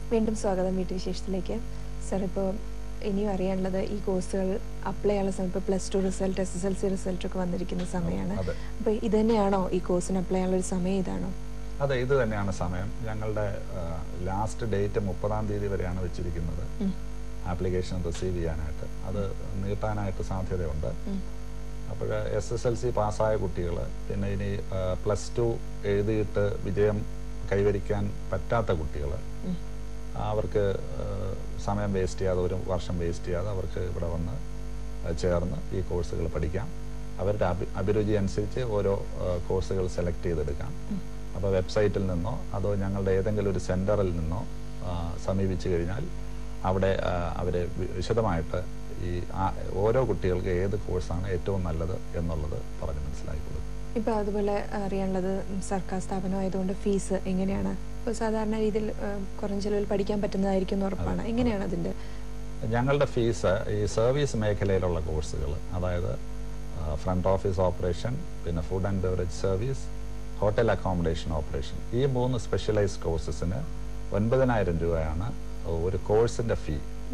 വീണ്ടും സ്വാഗതം വീട്ടുവിശേഷത്തിലേക്ക് സാർ ഇപ്പോൾ ഇനിയും അറിയാനുള്ളത് ഈ കോഴ്സുകൾ അപ്ലൈ ചെയ്യാനുള്ള സമയം ഇപ്പോൾ plus two result S S L C result ഒക്കെ വന്നിരിക്കുന്ന സമയമാണ് അതെ. അപ്പോൾ ഇത് തന്നെയാണോ ഈ കോഴ്സിന് അപ്ലൈ ചെയ്യാനുള്ള ഒരു സമയം ഇതാണോ അതെ ഇത് തന്നെയാണ് സമയം ഞങ്ങളുടെ ലാസ്റ്റ് ഡേറ്റ് മുപ്പതാം തീയതി വരെയാണ് വെച്ചിരിക്കുന്നത് ഉം. ആപ്ലിക്കേഷൻ റിസീവ് ചെയ്യാനായിട്ട് അത് നീട്ടാനായിട്ട് സാധ്യതയുണ്ട് ഉം. അപ്പോൾ എസ് എസ് എൽ സി പാസ്സായ കുട്ടികൾ പിന്നെ ഇനി പ്ലസ് ടു എഴുതിയിട്ട് വിജയം കൈവരിക്കാൻ പറ്റാത്ത കുട്ടികൾ ഉം. അവർക്ക് ആ, സമയം വേസ്റ്റ് ചെയ്യാതെ ഒരു വർഷം വേസ്റ്റ് ചെയ്യാതെ അവർക്ക് ഇവിടെ വന്ന് ആ, ചേർന്ന് ഈ കോഴ്സുകൾ പഠിക്കാം അവരുടെ അഭി അഭിരുചി അനുസരിച്ച് ഓരോ ആ, കോഴ്സുകൾ സെലക്ട് ചെയ്തെടുക്കാം അപ്പോൾ വെബ്സൈറ്റിൽ നിന്നോ അതോ ഞങ്ങളുടെ ഏതെങ്കിലും ഒരു സെൻറ്ററിൽ നിന്നോ ആ, സമീപിച്ചു കഴിഞ്ഞാൽ അവിടെ അവർ വിശദമായിട്ട് ഈ ആ- ഓരോ കുട്ടികൾക്ക് ഏത് കോഴ്സാണ് ഏറ്റവും നല്ലത് എന്നുള്ളത് പറഞ്ഞ് മനസ്സിലാക്കി കൊടുക്കും ഇപ്പോൾ അതുപോലെ അറിയാനുള്ളത് സർക്കാർ സ്ഥാപനമായതുകൊണ്ട് ഫീസ് എങ്ങനെയാണ് ഇപ്പോൾ സാധാരണ രീതിയിൽ ആ, കുറഞ്ഞ ചിലവിൽ പഠിക്കാൻ പറ്റുന്നതായിരിക്കും എന്ന് ഉറപ്പാണ് എങ്ങനെയാണ് അതിൻ്റെ ഞങ്ങളുടെ ഫീസ് ഈ സർവീസ് മേഖലയിലുള്ള കോഴ്സുകൾ അതായത് ഫ്രണ്ട് ഓഫീസ് ഓപ്പറേഷൻ പിന്നെ food and beverage service hotel accommodation operation ഈ മൂന്ന് സ്പെഷ്യലൈസ്ഡ് കോഴ്സസിന് ഒൻപതിനായിരം രൂപയാണ് ഒരു കോഴ്സിൻ്റെ ഫീ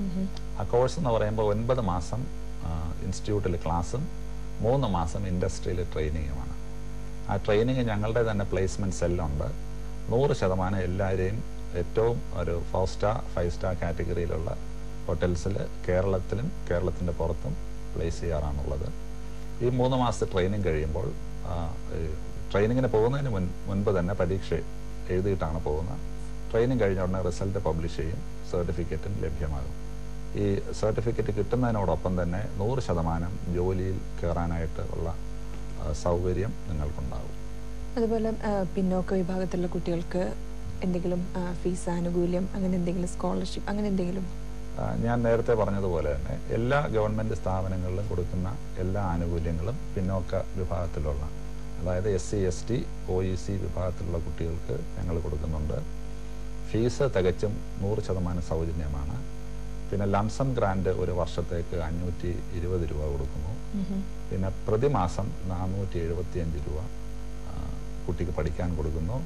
ആ കോഴ്സ് എന്ന് പറയുമ്പോൾ ഒൻപത് മാസം ഇൻസ്റ്റിറ്റ്യൂട്ടിൽ ക്ലാസ്സും മൂന്ന് മാസം ഇൻഡസ്ട്രിയിൽ ട്രെയിനിങ്ങുമാണ് ആ ട്രെയിനിങ് ഞങ്ങളുടെ തന്നെ പ്ലേസ്മെൻറ്റ് സെല്ലുണ്ട് നൂറ് ശതമാനം എല്ലാവരെയും ഏറ്റവും ഒരു ഫോർ സ്റ്റാർ ഫൈവ് സ്റ്റാർ കാറ്റഗറിയിലുള്ള ഹോട്ടൽസിൽ കേരളത്തിലും കേരളത്തിൻ്റെ പുറത്തും പ്ലേസ് ചെയ്യാറാണുള്ളത് ഈ മൂന്ന് മാസത്തെ ട്രെയിനിങ് കഴിയുമ്പോൾ ആ, ഈ ട്രെയിനിങ്ങിന് പോകുന്നതിന് മുൻ മുൻപ് തന്നെ പരീക്ഷ എഴുതിയിട്ടാണ് പോകുന്നത് ട്രെയിനിങ് കഴിഞ്ഞ ഉടനെ റിസൾട്ട് പബ്ലിഷ് ചെയ്യും സർട്ടിഫിക്കറ്റും ലഭ്യമാകും ഈ സർട്ടിഫിക്കറ്റ് കിട്ടുന്നതിനോടൊപ്പം തന്നെ നൂറ് ശതമാനം ജോലിയിൽ കയറാനായിട്ട് ഉള്ള ആ, സൗകര്യം നിങ്ങൾക്കുണ്ടാകും അതുപോലെ ആ, പിന്നോക്ക വിഭാഗത്തിലുള്ള കുട്ടികൾക്ക് എന്തെങ്കിലും ആ, ഫീസ് ആനുകൂല്യം അങ്ങനെ എന്തെങ്കിലും സ്കോളർഷിപ്പ് അങ്ങനെ എന്തെങ്കിലും ആ, ഞാൻ നേരത്തെ പറഞ്ഞതുപോലെ തന്നെ എല്ലാ ഗവൺമെൻറ് സ്ഥാപനങ്ങളിലും കൊടുക്കുന്ന എല്ലാ ആനുകൂല്യങ്ങളും പിന്നോക്ക വിഭാഗത്തിലുള്ള അതായത് S C S T O E C വിഭാഗത്തിലുള്ള കുട്ടികൾക്ക് ഞങ്ങൾ കൊടുക്കുന്നുണ്ട് ഫീസ് തികച്ചും നൂറ് ശതമാനം സൗജന്യമാണ് പിന്നെ ലംസം ഗ്രാൻഡ് ഒരു വർഷത്തേക്ക് അഞ്ഞൂറ്റി ഇരുപത് രൂപ കൊടുക്കുന്നു പിന്നെ പ്രതിമാസം നാനൂറ്റി എഴുപത്തിയഞ്ച് രൂപ ആ, കുട്ടിക്ക് പഠിക്കാൻ കൊടുക്കുന്നു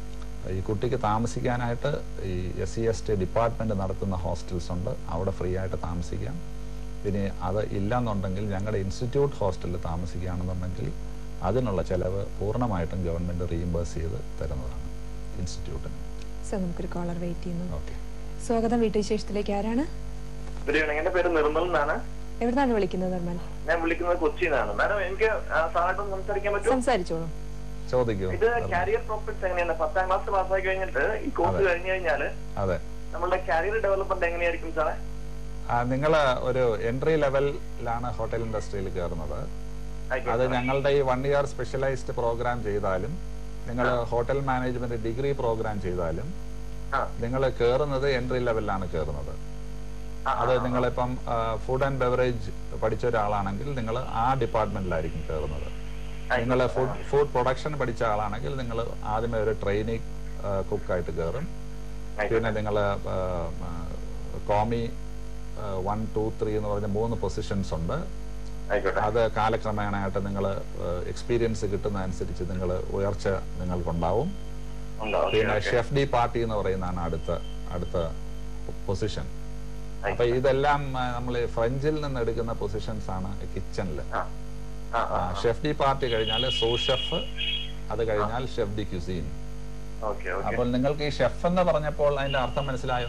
ഈ കുട്ടിക്ക് താമസിക്കാനായിട്ട് ഈ S C S T department നടത്തുന്ന ഹോസ്റ്റൽസ് ഉണ്ട് അവിടെ ഫ്രീ ആയിട്ട് താമസിക്കാം പിന്നെ അത് ഇല്ലാന്നുണ്ടെങ്കിൽ ഞങ്ങളുടെ ഇൻസ്റ്റിറ്റ്യൂട്ട് ഹോസ്റ്റലിൽ താമസിക്കുകയാണെന്നുണ്ടെങ്കിൽ അതിനുള്ള ചിലവ് പൂർണ്ണമായിട്ടും ഗവൺമെൻറ് റീഇംബേഴ്സ് ചെയ്ത് തരുന്നതാണ് ഇൻസ്റ്റിറ്റ്യൂട്ടിന് സർ നമുക്കൊരു കോളർ വെയിറ്റ് ചെയ്യുന്നു ഓക്കെ സ്വാഗതം വീട്ടുവിശേഷത്തിലേക്ക് ആരാണ് ഗുഡ് ഈവനിങ് എന്റെ പേര് നിർമ്മൽ എന്നാണ് എവിടുന്നാണ് വിളിക്കുന്നത് നിർമ്മൽ ഞാൻ വിളിക്കുന്നത് കൊച്ചിന്നാണ് മാഡം എനിക്ക് ആ, സാറായിട്ടൊന്ന് സംസാരിക്കാൻ പറ്റുമോ സംസാരിച്ചോളൂ ചോദിക്കൂ ഇത് കാരിയർ പ്രോഫിറ്റ്സ് എങ്ങനെയാണ് പത്താം ക്ലാസ് പാസ്സായി കഴിഞ്ഞിട്ട് ഈ കോഴ്സ് അതെ. കഴിഞ്ഞു കഴിഞ്ഞാല് അതെ നമ്മളുടെ കാരിയർ ഡെവലപ്മെന്റ് എങ്ങനെയായിരിക്കും സാറേ നിങ്ങൾ ഒരു എൻട്രി ലെവലിലാണ് ഹോട്ടൽ ഇൻഡസ്ട്രിയിൽ കയറുന്നത് ആയിക്കോട്ടെ. അത് ഞങ്ങളുടെ ഈ വൺ ഇയർ സ്പെഷ്യലൈസ്ഡ് പ്രോഗ്രാം ചെയ്താലും നിങ്ങൾ ഹോട്ടൽ മാനേജ്മെന്റ് ഡിഗ്രി പ്രോഗ്രാം ചെയ്താലും ആ, നിങ്ങൾ കയറുന്നത് എൻട്രി ലെവലിലാണ് കയറുന്നത് ആ, അത് ആ, നിങ്ങളിപ്പം ഫുഡ് ആൻഡ് ബെവറേജ് പഠിച്ച ഒരാളാണെങ്കിൽ നിങ്ങൾ ആ ഡിപ്പാർട്ട്മെന്റിലായിരിക്കും കയറുന്നത് നിങ്ങൾ ഫുഡ് ഫുഡ് പ്രൊഡക്ഷൻ പഠിച്ച ആളാണെങ്കിൽ നിങ്ങൾ ആദ്യമേ ഒരു ട്രെയിനിങ് കുക്കായിട്ട് കയറും പിന്നെ നിങ്ങൾ കോമി വൺ ടു ത്രീ എന്ന് പറഞ്ഞ മൂന്ന് പൊസിഷൻസ് ഉണ്ട് ആയിക്കോട്ടെ അത് കാലക്രമേണയായിട്ട് നിങ്ങൾ എക്സ്പീരിയൻസ് കിട്ടുന്നതനുസരിച്ച് നിങ്ങൾ ഉയർച്ച നിങ്ങൾക്കുണ്ടാവും ഉണ്ടോ ഓക്കെ, പിന്നെ ഓക്കെ. ഷെഫ് ഡി പാർട്ടി എന്ന് പറയുന്നതാണ് അടുത്ത അടുത്ത പൊസിഷൻ അപ്പൊ ആയിക്കോട്ടെ. ഇതെല്ലാം നമ്മൾ ഫ്രഞ്ചിൽ നിന്ന് എടുക്കുന്ന പൊസിഷൻസ് ആണ് കിച്ചണിൽ ആ, ആ, ആ, ഷെഫ് ഡി പാർട്ടി കഴിഞ്ഞാൽ സോ ഷെഫ് അത് കഴിഞ്ഞാൽ chef de cuisine okay okay അപ്പോൾ നിങ്ങൾക്ക് ഈ ഷെഫ് എന്ന് പറഞ്ഞപ്പോൾ അതിന്റെ അർത്ഥം മനസ്സിലായോ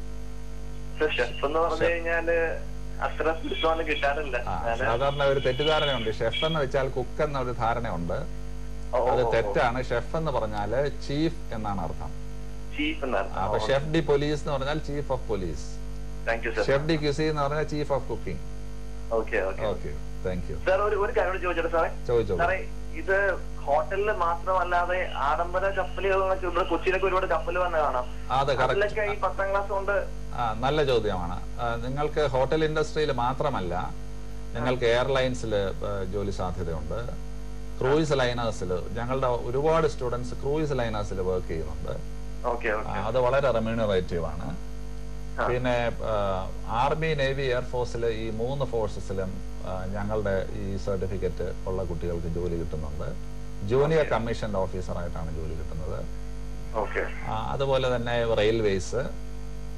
ഷെഫ് എന്ന് പറഞ്ഞു കഴിഞ്ഞാല് അത്ര പിടിച്ചോന്ന് കിട്ടാറില്ല ആ ഞാന് സാധാരണ ഒരു തെറ്റിദ്ധാരണയുണ്ട് ഷെഫ് എന്ന് വെച്ചാൽ കുക്ക് എന്ന ഒരു ധാരണയുണ്ട് ഓ, അത് ഓ, ഓ, തെറ്റാണ് ഷെഫ് എന്ന് പറഞ്ഞാല് ചീഫ് എന്നാണ് അർത്ഥം ചീഫ് എന്നാണ് അപ്പൊ ഷെഫ് ഡി പോലീസ് എന്ന് പറഞ്ഞാൽ chief of police thank you sir chef de cuisine എന്ന് പറഞ്ഞാൽ chief of cooking okay okay okay thank you sir ഒരു ഒരു കാര്യം കൂടി ചോദിച്ചോട്ടെ സാറേ ചോദിച്ചോളൂ സാറേ ഇത് ഹോട്ടലിൽ മാത്രമല്ലാതെ ആഡംബര കപ്പലുകളൊക്കെ ഇവിടെ കൊച്ചിയിലൊക്കെ ഒരുപാട് കപ്പൽ വന്ന് കാണാം അത് അതിലൊക്കെ കറക്റ്റ് ഈ പത്താം ക്ലാസ് കൊണ്ട് ആ നല്ല ചോദ്യമാണ് ആ, നിങ്ങൾക്ക് ഹോട്ടൽ ഇൻഡസ്ട്രിയിൽ മാത്രമല്ല നിങ്ങൾക്ക് എയർലൈൻസിൽ ജോലി സാധ്യതയുണ്ട് ക്രൂയിസ് ലൈനേഴ്സിൽ ഞങ്ങളുടെ ഒരുപാട് സ്റ്റുഡൻസ് ക്രൂയിസ് ലൈനേഴ്സിൽ വർക്ക് ചെയ്യുന്നുണ്ട് ഓക്കെ ആ, ഓക്കെ അത് വളരെ റെമ്യൂണറേറ്റീവ് ആണ് ആ. പിന്നെ ആർമി നേവി എയർഫോഴ്സിൽ ഈ മൂന്ന് ഫോഴ്സസിലും ഞങ്ങളുടെ ഈ സർട്ടിഫിക്കറ്റ് ഉള്ള കുട്ടികൾക്ക് ജോലി കിട്ടുന്നുണ്ട് ജൂനിയർ കമ്മീഷൻഡ് ഓഫീസറായിട്ടാണ് ജോലി കിട്ടുന്നത് ഓക്കെ ആ, അതുപോലെ തന്നെ റെയിൽവേസ്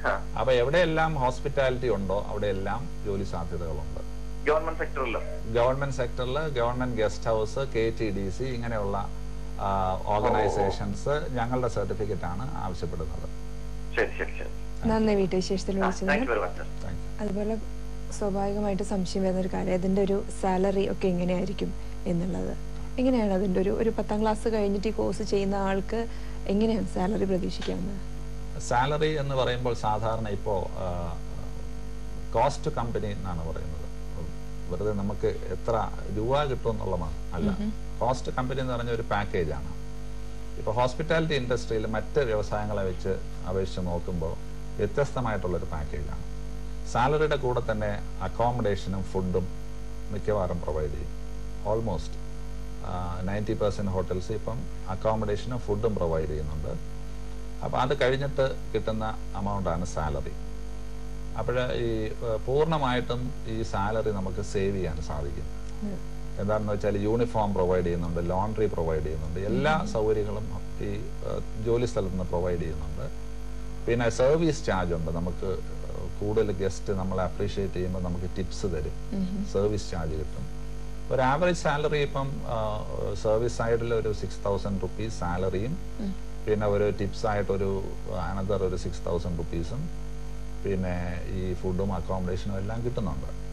ആ അപ്പോൾ എവിടെയെല്ലാം ഹോസ്പിറ്റാലിറ്റി ഉണ്ടോ അവിടെയെല്ലാം ജോലി സാധ്യതകളുണ്ട് ഗവൺമെന്റ് സെക്ടറിലും ഗവൺമെന്റ് സെക്ടറിൽ government guest house K T D C ഇങ്ങനെയുള്ള ഓർഗനൈസേഷൻസ് ഞങ്ങളുടെ സർട്ടിഫിക്കറ്റ് ആണ് ആവശ്യപ്പെടുന്നത് ശരി ശരി ശരി നന്ദി വീട്ടുവിശേഷത്തിൽ വിളിച്ചതിന് thank you very much thank you അതുപോലെ സ്വാഭാവികമായിട്ട് സംശയം വരുന്ന ഒരു കാര്യം അതിൻ്റെ ഒരു സാലറി ഒക്കെ എങ്ങനെയായിരിക്കും എന്നുള്ളത് എങ്ങനെയാണ് അതിൻ്റെ ഒരു ഒരു പത്താം ക്ലാസ് കഴിഞ്ഞിട്ട് ഈ കോഴ്സ് ചെയ്യുന്ന ആൾക്ക് എങ്ങനെയാണ് സാലറി പ്രതീക്ഷിക്കാവുന്നത് സാലറി എന്ന് പറയുമ്പോൾ സാധാരണ ഇപ്പോൾ കോസ്റ്റ് കമ്പനി എന്നാണ് പറയുന്നത് വെറുതെ നമുക്ക് എത്ര രൂപ കിട്ടും എന്നുള്ളതാണ് അല്ല കോസ്റ്റ് കമ്പനി എന്ന് പറഞ്ഞ ഒരു പാക്കേജാണ് ഇപ്പോൾ ഹോസ്പിറ്റാലിറ്റി ഇൻഡസ്ട്രിയിൽ മറ്റ് വ്യവസായങ്ങളെ വെച്ച് അപേക്ഷിച്ച് നോക്കുമ്പോൾ വ്യത്യസ്തമായിട്ടുള്ളൊരു പാക്കേജാണ് സാലറിയുടെ കൂടെ തന്നെ അക്കോമഡേഷനും ഫുഡും മിക്കവാറും പ്രൊവൈഡ് ചെയ്യും ഓൾമോസ്റ്റ് നയൻറ്റി പെർസെൻറ്റ് ഹോട്ടൽസ് ഇപ്പം അക്കോമഡേഷനും ഫുഡും പ്രൊവൈഡ് ചെയ്യുന്നുണ്ട് അപ്പോൾ അത് കഴിഞ്ഞിട്ട് കിട്ടുന്ന എമൗണ്ടാണ് സാലറി അപ്പോൾ ഈ ഏഹ്, പൂർണ്ണമായിട്ടും ഈ സാലറി നമുക്ക് സേവ് ചെയ്യാൻ സാധിക്കും ഉം. എന്താണെന്ന് വെച്ചാൽ യൂണിഫോം പ്രൊവൈഡ് ചെയ്യുന്നുണ്ട് ലോണ്ടറി പ്രൊവൈഡ് ചെയ്യുന്നുണ്ട് എല്ലാ സൗകര്യങ്ങളും ഈ ഏഹ്, ജോലി സ്ഥലത്ത് നിന്ന് പ്രൊവൈഡ് ചെയ്യുന്നുണ്ട് പിന്നെ സർവീസ് ചാർജ് ഉണ്ട് നമുക്ക് ഏഹ്, കൂടുതൽ ഗസ്റ്റ് നമ്മളെ അപ്രീഷിയേറ്റ് ചെയ്യുമ്പോൾ നമുക്ക് ടിപ്സ് തരും സർവീസ് ചാർജ് കിട്ടും ഒരു ആവറേജ് സാലറി ഇപ്പം സർവീസ് സൈഡിൽ ഒരു സിക്സ് തൗസൻഡ് റുപ്പീസ് സാലറിയും പിന്നെ ഒരു ടിപ്സ് ആയിട്ട് ഒരു അനദർ ഒരു സിക്സ് തൗസൻഡ് റുപ്പീസും പിന്നെ ഈ ഫുഡും അക്കോമഡേഷനും എല്ലാം കിട്ടുന്നുണ്ട്